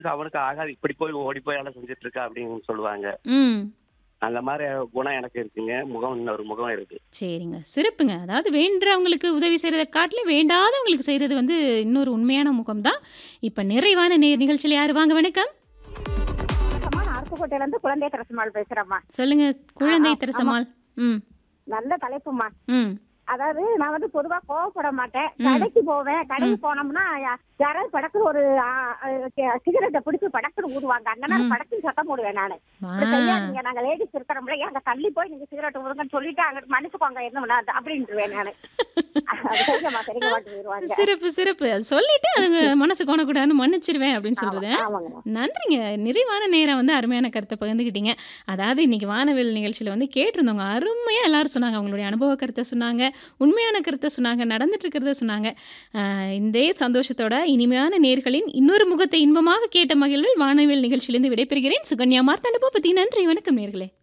அவனுக்கு ஆகாது இப்படி போய் ஓடி போய் வேலை செஞ்சுட்டு இருக்கா அப்படின்னு சொல்லுவாங்க ம் அந்த மாதிரி குணம் எனக்கு இருக்குங்க முகம் இன்னொரு முகம் இருக்கு சரிங்க சிறப்புங்க அதாவது வேண்டவங்களுக்கு உதவி செய்கிறத காட்டிலும் வேண்டாதவங்களுக்கு செய்கிறது வந்து இன்னொரு உண்மையான முகம் தான் இப்போ நிறைவான நேர் நிகழ்ச்சியில் யார் வாங்க வணக்கம் அம்மா நான் அருப்புக்கோட்டையில இருந்து குழந்தை தரசமாள் பேசுறேம்மா சொல்லுங்க குழந்தை ஆ, ஆ, திரசமால் ம் நல்ல தலைப்புமா ம் அதாவது நான் வந்து பொதுவா கோவப்பட மாட்டேன் கடைக்கு போவேன் கடைக்கு போனோம்னா யா- யாராவது படக்குன்னு ஒரு சிகரெட்டை பிடிச்சு படக்குன்னு ஊதுவாங்க அந்த நேரம் படக்குன்னு சத்தம் போடுவேன் நானு இப்படி ஆ. செய்யாதீங்க நாங்க லேடிஸ் இருக்கிறோம்ல அங்க தள்ளி போய் நீங்க சிகரெட் ஊதுங்கன்னு சொல்லிட்டு அங்க மன்னிச்சுக்கோங்க என்ன பண்ணாது அப்படின்ட்டுருவேன் நானு அது சரிங்கம்மா சரிங்க மாட்டு போயிருவாங்க சிறப்பு சிறப்பு அது சொல்லிட்டு அதுங்க மனசு கோணக்கூடாதுன்னு மன்னிச்சிருவேன் அப்படின்னு சொல்றது ஆமாங்கம்மா நன்றிங்க நிறைவான நேரம் வந்து அருமையான கருத்தை பகிர்ந்துக்கிட்டீங்க அதாவது இன்னைக்கு வானவில் நிகழ்ச்சியில் வந்து கேட்டிருந்தவங்க அருமையாக எல்லாரும் சொன்னாங்க அவங்களுடைய அனுபவ கருத்தை சொன்னாங்க உண்மையான கருத்தை சொன்னாங்க நடந்துட்டு இருக்கிறத சொன்னாங்க ஆஹ் இதே சந்தோஷத்தோட இனிமையான நேர்களின் இன்னொரு முகத்தை இன்பமாக கேட்ட மகிழ்வில் வானவில் நிகழ்ச்சியிலிருந்து விடைபெறுகிறேன் சுகன்யா மார்த்தாண்ட பற்றி நன்றி வணக்கம் நேர்களே